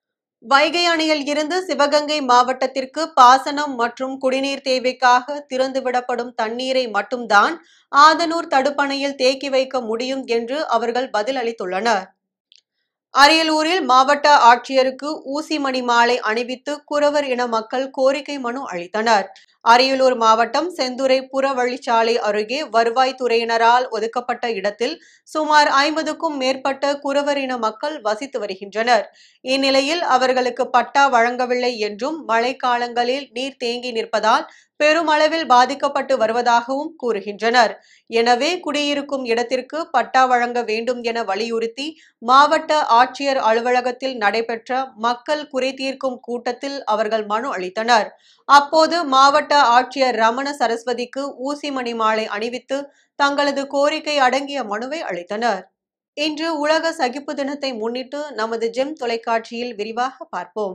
வைகை அணையில் இருந்து சிவகங்கை மாவட்டத்திற்கு பாசனம் மற்றும் குடிநீர் தேவைக்காக திறந்துவிடப்படும் தண்ணீரை மட்டும்தான் ஆதனூர் தடுப்பணையில் தேக்கி வைக்க முடியும் என்று அவர்கள் பதில் அளித்துள்ளனர் அரியலூரில் மாவட்ட ஆட்சியருக்கு ஊசி மணி மாலை அணிவித்து குறவர் இன மக்கள் கோரிக்கை மனு அளித்தனர் அரியலூர் மாவட்டம் செந்துறை புறவழிச்சாலை அருகே வருவாய்த்துறையினரால் ஒதுக்கப்பட்ட இடத்தில் சுமார் ஐம்பதுக்கும் மேற்பட்ட குறவர் இன மக்கள் வசித்து வருகின்றனர் இந்நிலையில் அவர்களுக்கு பட்டா வழங்கவில்லை என்றும் மழைக்காலங்களில் நீர் தேங்கி நிற்பதால் பெருமளவில் பாதிக்கப்பட்டு வருவதாகவும் கூறுகின்றனர் எனவே குடியிருக்கும் இடத்திற்கு பட்டா வழங்க வேண்டும் என வலியுறுத்தி மாவட்ட ஆட்சியர் அலுவலகத்தில் நடைபெற்ற மக்கள் குறை தீர்க்கும் கூட்டத்தில் அவர்கள் மனு அளித்தனர் அப்போது மாவட்ட ஆட்சியர் ரமண சரஸ்வதிக்கு ஊசி மணி மாலை அணிவித்து தங்களது கோரிக்கை அடங்கிய மனுவை அளித்தனர் இன்று உலக சகிப்பு தினத்தை முன்னிட்டு நமது ஜெம் தொலைக்காட்சியில் விரிவாக பார்ப்போம்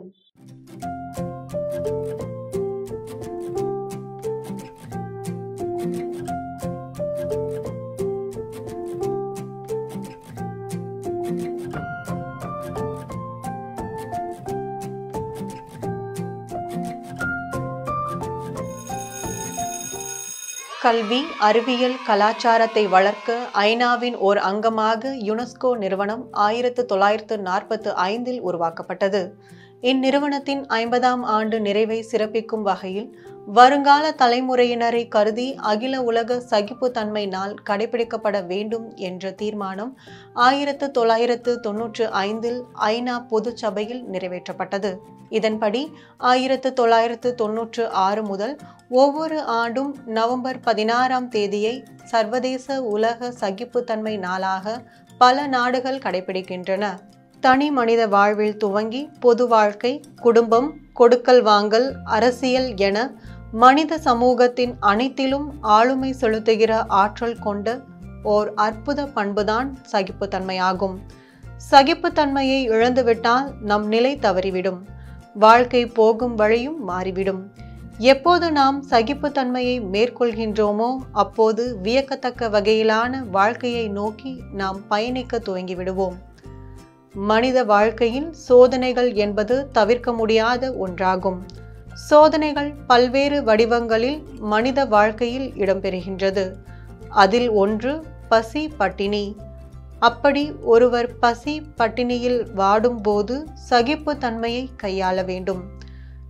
கல்வி அறிவியல் கலாச்சாரத்தை வளர்க்க ஐநாவின் ஓர் அங்கமாக யுனெஸ்கோ நிறுவனம் ஆயிரத்து தொள்ளாயிரத்து நாற்பத்து ஐந்தில் உருவாக்கப்பட்டது இந்நிறுவனத்தின் ஐம்பதாம் ஆண்டு நிறைவை சிறப்பிக்கும் வகையில் வருங்கால தலைமுறையினரை கருதி அகில உலக சகிப்புத்தன்மை நாள் கடைபிடிக்கப்பட வேண்டும் என்ற தீர்மானம் ஆயிரத்து தொள்ளாயிரத்து தொன்னூற்று ஐந்தில் ஐநா பொது சபையில் நிறைவேற்றப்பட்டது இதன்படி ஆயிரத்து தொள்ளாயிரத்து தொன்னூற்று ஆறு முதல் ஒவ்வொரு ஆண்டும் நவம்பர் பதினாறாம் தேதியை சர்வதேச உலக சகிப்புத்தன்மை நாளாக பல நாடுகள் கடைபிடிக்கின்றன தனி மனித வாழ்வில் துவங்கி பொது வாழ்க்கை குடும்பம் கொடுக்கல் வாங்கல் அரசியல் என மனித சமூகத்தின் அனைத்திலும் ஆளுமை செலுத்துகிற ஆற்றல் கொண்ட ஓர் அற்புத பண்புதான் சகிப்புத்தன்மையாகும் சகிப்புத்தன்மையை இழந்துவிட்டால் நம் நிலை தவறிவிடும் வாழ்க்கை போகும் வழியும் மாறிவிடும் எப்போது நாம் சகிப்புத்தன்மையை மேற்கொள்கின்றோமோ அப்போது வியக்கத்தக்க வகையிலான வாழ்க்கையை நோக்கி நாம் பயணிக்க துவங்கிவிடுவோம் மனித வாழ்க்கையில் சோதனைகள் என்பது தவிர்க்க முடியாத ஒன்றாகும் சோதனைகள் பல்வேறு வடிவங்களில் மனித வாழ்க்கையில் இடம்பெறுகின்றது அதில் ஒன்று பசி பட்டினி அப்படி ஒருவர் பசி பட்டினியில் வாடும்போது சகிப்பு தன்மையை கையாள வேண்டும்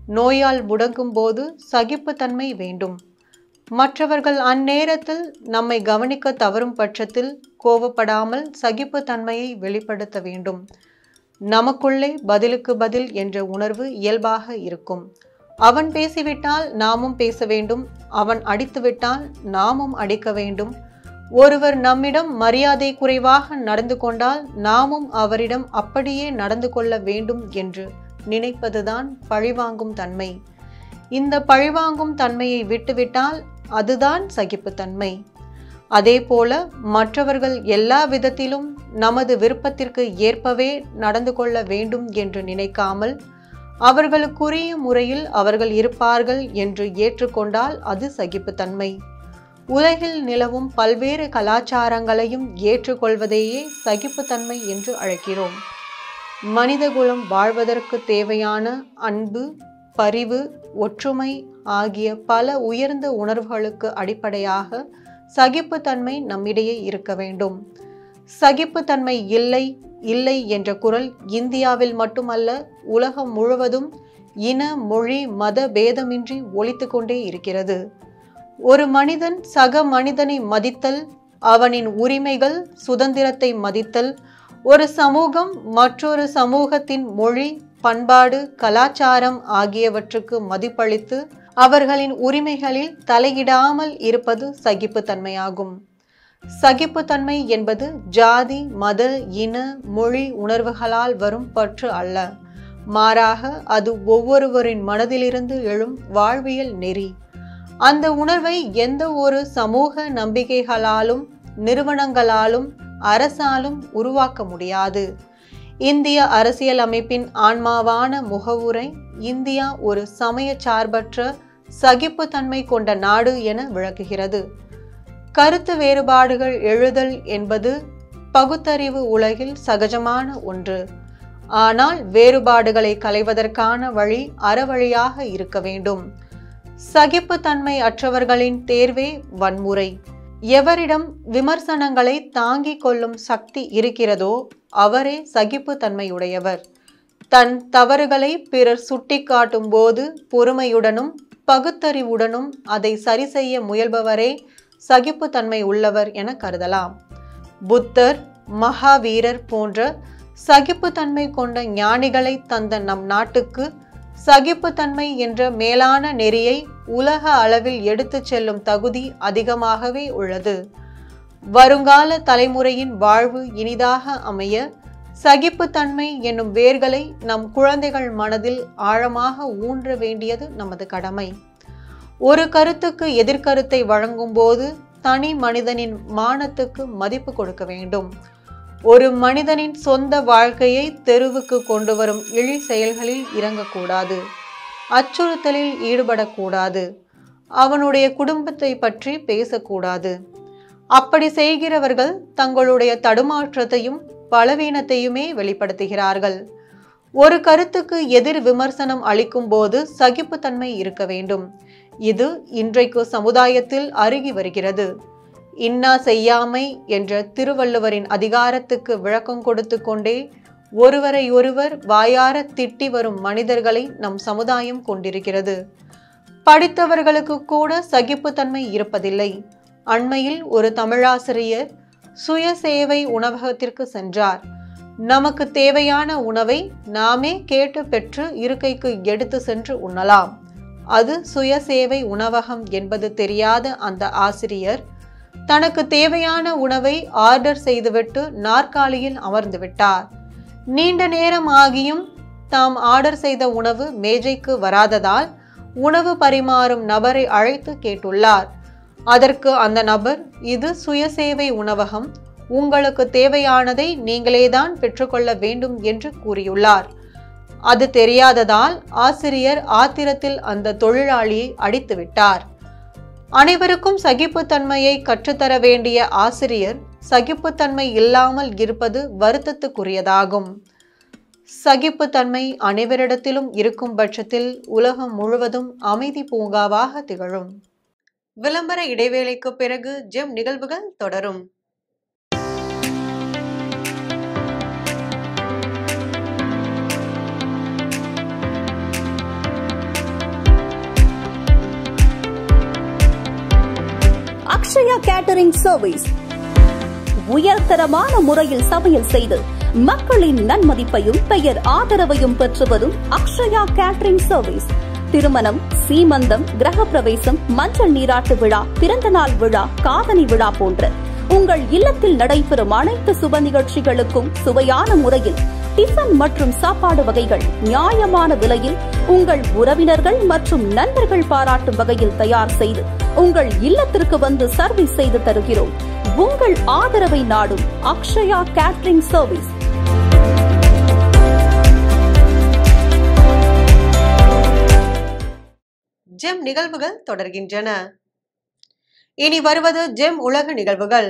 நோயால் முடங்கும் போது சகிப்புத்தன்மை வேண்டும் மற்றவர்கள் அந்நேரத்தில் நம்மை கவனிக்க தவறும் பட்சத்தில் கோபப்படாமல் சகிப்புத்தன்மையை வெளிப்படுத்த வேண்டும் நமக்குள்ளே பதிலுக்கு பதில் என்ற உணர்வு இயல்பாக இருக்கும் அவன் பேசிவிட்டால் நாமும் பேச வேண்டும் அவன் அடித்துவிட்டால் நாமும் அடிக்க வேண்டும் ஒருவர் நம்மிடம் மரியாதை குறைவாக நடந்து கொண்டால் நாமும் அவரிடம் அப்படியே நடந்து கொள்ள வேண்டும் என்று நினைப்பதுதான் பழிவாங்கும் தன்மை இந்த பழிவாங்கும் தன்மையை விட்டுவிட்டால் அதுதான் சகிப்புத்தன்மை அதேபோல மற்றவர்கள் எல்லா விதத்திலும் நமது விருப்பத்திற்கு ஏற்பவே நடந்து கொள்ள வேண்டும் என்று நினைக்காமல் அவர்களுக்குரிய முறையில் அவர்கள் இருப்பார்கள் என்று ஏற்றுக்கொண்டால் அது சகிப்புத்தன்மை உலகில் நிலவும் பல்வேறு கலாச்சாரங்களையும் ஏற்றுக்கொள்வதையே சகிப்புத்தன்மை என்று அழைக்கிறோம் மனிதகுலம் வாழ்வதற்கு தேவையான அன்பு பரிவு ஒற்றுமை ஆகிய பல உயர்ந்த உணர்வுகளுக்கு அடிப்படையாக சகிப்புத்தன்மை நம்மிடையே இருக்க வேண்டும் சகிப்புத்தன்மை இல்லை இல்லை என்ற குரல் இந்தியாவில் மட்டுமல்ல உலகம் முழுவதும் இன மொழி மத பேதமின்றி ஒலித்து கொண்டே இருக்கிறது ஒரு மனிதன் சக மனிதனை மதித்தல் அவனின் உரிமைகள் சுதந்திரத்தை மதித்தல் ஒரு சமூகம் மற்றொரு சமூகத்தின் மொழி பண்பாடு கலாச்சாரம் ஆகியவற்றுக்கு மதிப்பளித்து அவர்களின் உரிமைகளில் தலையிடாமல் இருப்பது சகிப்புத்தன்மையாகும் சகிப்புத்தன்மை என்பது ஜாதி மத இன மொழி உணர்வுகளால் வரும் பற்று அல்ல மாறாக அது ஒவ்வொருவரின் மனதிலிருந்து எழும் வாழ்வியல் நெறி அந்த உணர்வை எந்த ஒரு சமூக நம்பிக்கைகளாலும் நிறுவனங்களாலும் அரசாலும் உருவாக்க முடியாது இந்திய அரசியல் அமைப்பின் ஆன்மாவான முகவுரை இந்தியா ஒரு சமய சார்பற்ற சகிப்புத்தன்மை கொண்ட நாடு என விளக்குகிறது கருத்து வேறுபாடுகள் எழுதல் என்பது பகுத்தறிவு உலகில் சகஜமான ஒன்று ஆனால் வேறுபாடுகளை களைவதற்கான வழி அறவழியாக இருக்க வேண்டும் சகிப்புத்தன்மை அற்றவர்களின் தேர்வே வன்முறை எவரிடம் விமர்சனங்களை தாங்கிக் கொள்ளும் சக்தி இருக்கிறதோ அவரே சகிப்புத்தன்மையுடையவர் தன் தவறுகளை பிறர் சுட்டிக்காட்டும் போது பொறுமையுடனும் பகுத்தறிவுடனும் அதை சரி செய்ய முயல்பவரே சகிப்புத்தன்மை உள்ளவர் என கருதலாம் புத்தர் மகாவீரர் போன்ற சகிப்புத்தன்மை கொண்ட ஞானிகளை தந்த நம் நாட்டுக்கு சகிப்புத்தன்மை என்ற மேலான நெறியை உலக அளவில் எடுத்துச் செல்லும் தகுதி அதிகமாகவே உள்ளது வருங்கால தலைமுறையின் வாழ்வு இனிதாக அமைய சகிப்புத்தன்மை என்னும் வேர்களை நம் குழந்தைகள் மனதில் ஆழமாக ஊன்ற வேண்டியது நமது கடமை ஒரு கருத்துக்கு எதிர்கருத்தை வழங்கும் போது தனி மனிதனின் மானத்துக்கு மதிப்பு கொடுக்க வேண்டும் ஒரு மனிதனின் சொந்த வாழ்க்கையை தெருவுக்கு கொண்டு வரும் இழி செயல்களில் இறங்கக்கூடாது அச்சுறுத்தலில் ஈடுபடக்கூடாது அவனுடைய குடும்பத்தை பற்றி பேசக்கூடாது அப்படி செய்கிறவர்கள் தங்களுடைய தடுமாற்றத்தையும் பலவீனத்தையுமே வெளிப்படுத்துகிறார்கள் ஒரு கருத்துக்கு எதிர் விமர்சனம் அளிக்கும் போது சகிப்புத்தன்மை இருக்க வேண்டும் இது இன்றைக்கு சமுதாயத்தில் அருகி வருகிறது இன்னா செய்யாமை என்ற திருவள்ளுவரின் அதிகாரத்துக்கு விளக்கம் கொடுத்து கொண்டே ஒருவரை ஒருவர் வாயார திட்டி வரும் மனிதர்களை நம் சமுதாயம் கொண்டிருக்கிறது படித்தவர்களுக்கு கூட சகிப்புத்தன்மை இருப்பதில்லை அண்மையில் ஒரு தமிழாசிரியர் சுயசேவை உணவகத்திற்கு சென்றார் நமக்கு தேவையான உணவை நாமே கேட்டு பெற்று இருக்கைக்கு எடுத்து சென்று உண்ணலாம் அது சுயசேவை உணவகம் என்பது தெரியாத அந்த ஆசிரியர் தனக்கு தேவையான உணவை ஆர்டர் செய்துவிட்டு நாற்காலியில் அமர்ந்து விட்டார் நீண்ட நேரம் ஆகியும் தாம் ஆர்டர் செய்த உணவு மேஜைக்கு வராததால் உணவு பரிமாறும் நபரை அழைத்து கேட்டுள்ளார் அதற்கு அந்த நபர் இது சுயசேவை உணவகம் உங்களுக்கு தேவையானதை நீங்களேதான் பெற்றுக்கொள்ள வேண்டும் என்று கூறியுள்ளார் அது தெரியாததால் ஆசிரியர் ஆத்திரத்தில் அந்த தொழிலாளியை அடித்து விட்டார் அனைவருக்கும் சகிப்புத்தன்மையை கற்றுத்தர வேண்டிய ஆசிரியர் சகிப்புத்தன்மை இல்லாமல் இருப்பது வருத்தத்துக்குரியதாகும் சகிப்புத்தன்மை அனைவரிடத்திலும் இருக்கும் பட்சத்தில் உலகம் முழுவதும் அமைதி பூங்காவாக திகழும் விளம்பர இடைவேளைக்கு பிறகு ஜெம் நிகழ்வுகள் தொடரும் அக்ஷயா கேட்டரிங் சர்வீஸ் உயர்தரமான முறையில் சமையல் செய்து மக்களின் நன்மதிப்பையும் பெயர் ஆதரவையும் பெற்று வரும் அக்ஷயா கேட்டரிங் சர்வீஸ் திருமணம் சீமந்தம் கிரகப்பிரவேசம் மஞ்சள் நீராட்டு விழா பிறந்தநாள் விழா காதணி விழா போன்ற உங்கள் இல்லத்தில் நடைபெறும் அனைத்து சுப நிகழ்ச்சிகளுக்கும் சுவையான முறையில் டிஃபன் மற்றும் சாப்பாடு வகைகள் நியாயமான விலையில் உங்கள் உறவினர்கள் மற்றும் நண்பர்கள் பாராட்டும் வகையில் தயார் செய்து உங்கள் இல்லத்திற்கு வந்து சர்வீஸ் செய்து தருகிறோம் உங்கள் ஆதரவை நாடும் அக்ஷயா கேட்டரிங் சர்வீஸ் ஜெம் நிகழ்வுகள் தொடர்கின்றன இனி வருவது ஜெம் உலக நிகழ்வுகள்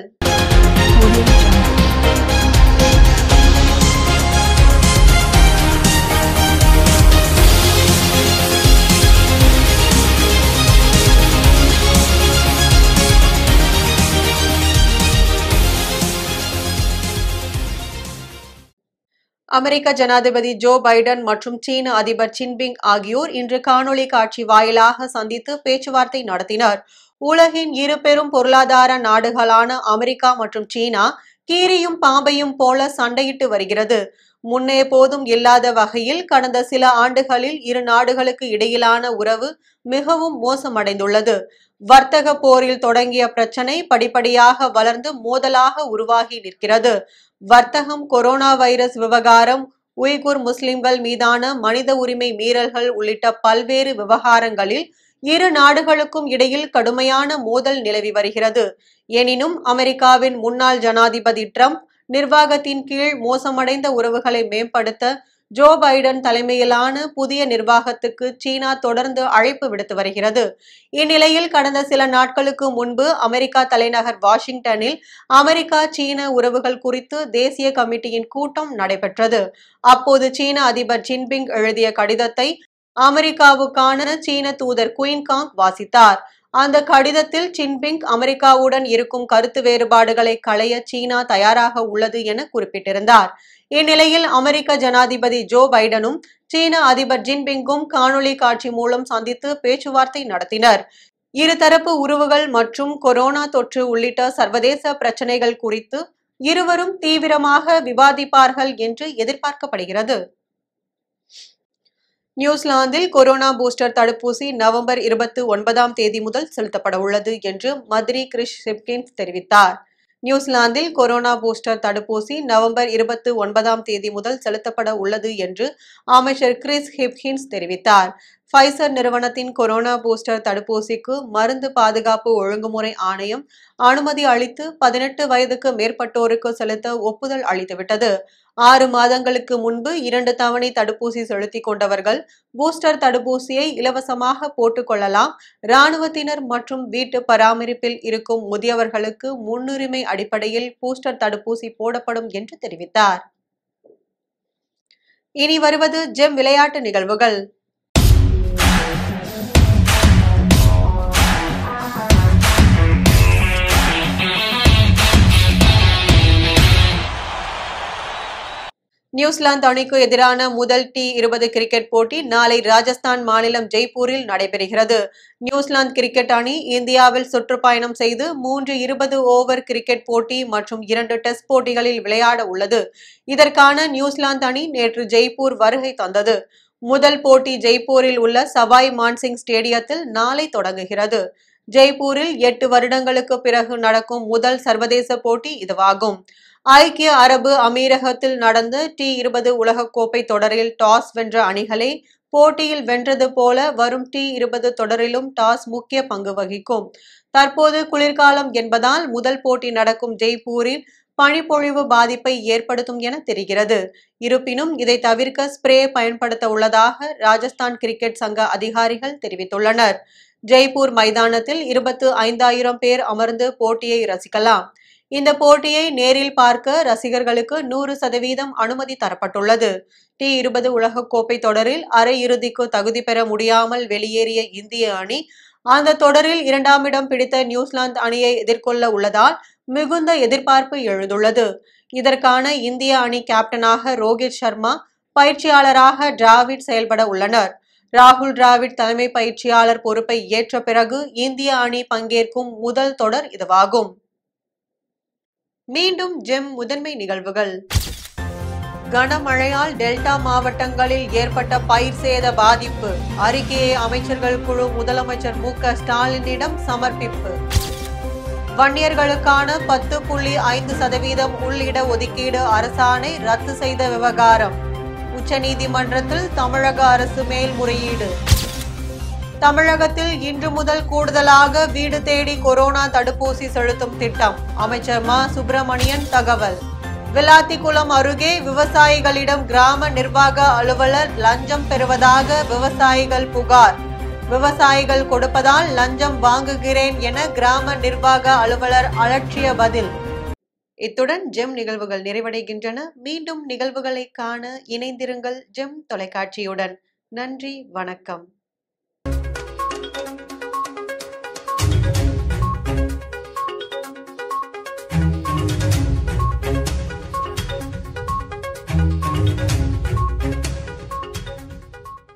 அமெரிக்க ஜனாதிபதி ஜோ பைடன் மற்றும் சீன அதிபர் ஜின்பிங் ஆகியோர் இன்று காணொளி காட்சி வாயிலாக சந்தித்து பேச்சுவார்த்தை நடத்தினர் உலகின் இரு பெரும் பொருளாதார நாடுகளான அமெரிக்கா மற்றும் சீனா கீரியும் பாம்பையும் போல சண்டையிட்டு வருகிறது முன்னே போதும் இல்லாத வகையில் கடந்த சில ஆண்டுகளில் இரு நாடுகளுக்கு இடையிலான உறவு மிகவும் மோசமடைந்துள்ளது வர்த்தக போரில் தொடங்கிய பிரச்சனை படிப்படியாக வளர்ந்து மோதலாக உருவாகி நிற்கிறது வர்த்தகம் கொரோனா வைரஸ் விவகாரம் உய்குர் முஸ்லிம்கள் மீதான மனித உரிமை மீறல்கள் உள்ளிட்ட பல்வேறு விவகாரங்களில் இரு நாடுகளுக்கும் இடையில் கடுமையான மோதல் நிலவி வருகிறது எனினும் அமெரிக்காவின் முன்னாள் ஜனாதிபதி ட்ரம்ப் நிர்வாகத்தின் கீழ் மோசமடைந்த உறவுகளை மேம்படுத்த ஜோ பைடன் தலைமையிலான புதிய நிர்வாகத்துக்கு சீனா தொடர்ந்து அழைப்பு விடுத்து வருகிறது இந்நிலையில் கடந்த சில நாட்களுக்கு முன்பு அமெரிக்கா தலைநகர் வாஷிங்டனில் அமெரிக்கா சீன உறவுகள் குறித்து தேசிய கமிட்டியின் கூட்டம் நடைபெற்றது அப்போது சீன அதிபர் ஜின்பிங் எழுதிய கடிதத்தை அமெரிக்காவுக்கான சீன தூதர் குயின்காங் வாசித்தார் அந்த கடிதத்தில் ஜின்பிங் அமெரிக்காவுடன் இருக்கும் கருத்து வேறுபாடுகளை களைய சீனா தயாராக உள்ளது என குறிப்பிட்டிருந்தார் இந்நிலையில் அமெரிக்க ஜனாதிபதி ஜோ பைடனும் சீன அதிபர் ஜின்பிங்கும் காணொளி காட்சி மூலம் சந்தித்து பேச்சுவார்த்தை நடத்தினர் இருதரப்பு உறவுகள் மற்றும் கொரோனா தொற்று உள்ளிட்ட சர்வதேச பிரச்சனைகள் குறித்து இருவரும் தீவிரமாக விவாதிப்பார்கள் என்று எதிர்பார்க்கப்படுகிறது நியூசிலாந்தில் கொரோனா பூஸ்டர் தடுப்பூசி நவம்பர் இருபத்தி ஒன்பதாம் தேதி முதல் செலுத்தப்பட உள்ளது என்று மத்ரி கிரிஷ் சிப்கின்ஸ் தெரிவித்தார் நியூசிலாந்தில் கொரோனா பூஸ்டர் தடுப்பூசி நவம்பர் இருபத்தி ஒன்பதாம் தேதி முதல் செலுத்தப்பட உள்ளது என்று அமைச்சர் கிறிஸ் ஹிப்கின்ஸ் தெரிவித்தார் ஃபைசர் நிறுவனத்தின் கொரோனா பூஸ்டர் தடுப்பூசிக்கு மருந்து பாதுகாப்பு ஒழுங்குமுறை ஆணையம் அனுமதி அளித்து பதினெட்டு வயதுக்கு மேற்பட்டோருக்கு செலுத்த ஒப்புதல் அளித்துவிட்டது ஆறு மாதங்களுக்கு முன்பு இரண்டு தவணை தடுப்பூசி செலுத்திக் கொண்டவர்கள் பூஸ்டர் தடுப்பூசியை இலவசமாக போட்டுக்கொள்ளலாம் இராணுவத்தினர் மற்றும் வீட்டு பராமரிப்பில் இருக்கும் முதியவர்களுக்கு முன்னுரிமை அடிப்படையில் பூஸ்டர் தடுப்பூசி போடப்படும் என்று தெரிவித்தார் இனி வருவது ஜெம் விளையாட்டு நிகழ்வுகள் நியூசிலாந்து அணிக்கு எதிரான முதல் டி இருபது கிரிக்கெட் போட்டி நாளை ராஜஸ்தான் மாநிலம் ஜெய்ப்பூரில் நடைபெறுகிறது நியூசிலாந்து கிரிக்கெட் அணி இந்தியாவில் சுற்றுப்பயணம் செய்து மூன்று இருபது ஓவர் கிரிக்கெட் போட்டி மற்றும் இரண்டு டெஸ்ட் போட்டிகளில் விளையாட உள்ளது இதற்கான நியூசிலாந்து அணி நேற்று ஜெய்ப்பூர் வருகை தந்தது முதல் போட்டி ஜெய்ப்பூரில் உள்ள சவாய் மான்சிங் ஸ்டேடியத்தில் நாளை தொடங்குகிறது ஜெய்ப்பூரில் எட்டு வருடங்களுக்கு பிறகு நடக்கும் முதல் சர்வதேச போட்டி இதுவாகும் ஐக்கிய அரபு அமீரகத்தில் நடந்த டி இருபது உலகக்கோப்பை தொடரில் டாஸ் வென்ற அணிகளை போட்டியில் வென்றது போல வரும் டி இருபது தொடரிலும் டாஸ் முக்கிய பங்கு வகிக்கும் தற்போது குளிர்காலம் என்பதால் முதல் போட்டி நடக்கும் ஜெய்ப்பூரில் பனிப்பொழிவு பாதிப்பை ஏற்படுத்தும் என தெரிகிறது இருப்பினும் இதை தவிர்க்க ஸ்ப்ரே பயன்படுத்த உள்ளதாக ராஜஸ்தான் கிரிக்கெட் சங்க அதிகாரிகள் தெரிவித்துள்ளனர் ஜெய்ப்பூர் மைதானத்தில் இருபத்து ஐந்தாயிரம் பேர் அமர்ந்து போட்டியை ரசிக்கலாம் இந்த போட்டியை நேரில் பார்க்க ரசிகர்களுக்கு நூறு சதவீதம் அனுமதி தரப்பட்டுள்ளது டி இருபது உலகக்கோப்பை தொடரில் அரையிறுதிக்கு தகுதி பெற முடியாமல் வெளியேறிய இந்திய அணி அந்த தொடரில் இரண்டாம் இடம் பிடித்த நியூசிலாந்து அணியை எதிர்கொள்ள உள்ளதால் மிகுந்த எதிர்பார்ப்பு எழுந்துள்ளது இதற்கான இந்திய அணி கேப்டனாக ரோஹித் சர்மா பயிற்சியாளராக டிராவிட் செயல்பட உள்ளனர் ராகுல் டிராவிட் தலைமை பயிற்சியாளர் பொறுப்பை ஏற்ற பிறகு இந்திய அணி பங்கேற்கும் முதல் தொடர் இதுவாகும் மீண்டும் ஜெம் முதன்மை நிகழ்வுகள் கனமழையால் டெல்டா மாவட்டங்களில் ஏற்பட்ட பயிர் சேத பாதிப்பு அறிக்கையை அமைச்சர்கள் குழு முதலமைச்சர் மு க ஸ்டாலினிடம் சமர்ப்பிப்பு வன்னியர்களுக்கான பத்து புள்ளி ஐந்து சதவீதம் உள்ளிட ஒதுக்கீடு அரசாணை ரத்து செய்த விவகாரம் உச்சநீதிமன்றத்தில் தமிழக அரசு மேல்முறையீடு தமிழகத்தில் இன்று முதல் கூடுதலாக வீடு தேடி கொரோனா தடுப்பூசி செலுத்தும் திட்டம் அமைச்சர் மா சுப்பிரமணியன் தகவல் விளாத்திக்குளம் அருகே விவசாயிகளிடம் கிராம நிர்வாக அலுவலர் லஞ்சம் பெறுவதாக விவசாயிகள் புகார் விவசாயிகள் கொடுப்பதால் லஞ்சம் வாங்குகிறேன் என கிராம நிர்வாக அலுவலர் அலட்சிய பதில் இத்துடன் ஜெம் நிகழ்வுகள் நிறைவடைகின்றன மீண்டும் நிகழ்வுகளை காண இணைந்திருங்கள் ஜெம் தொலைக்காட்சியுடன் நன்றி வணக்கம்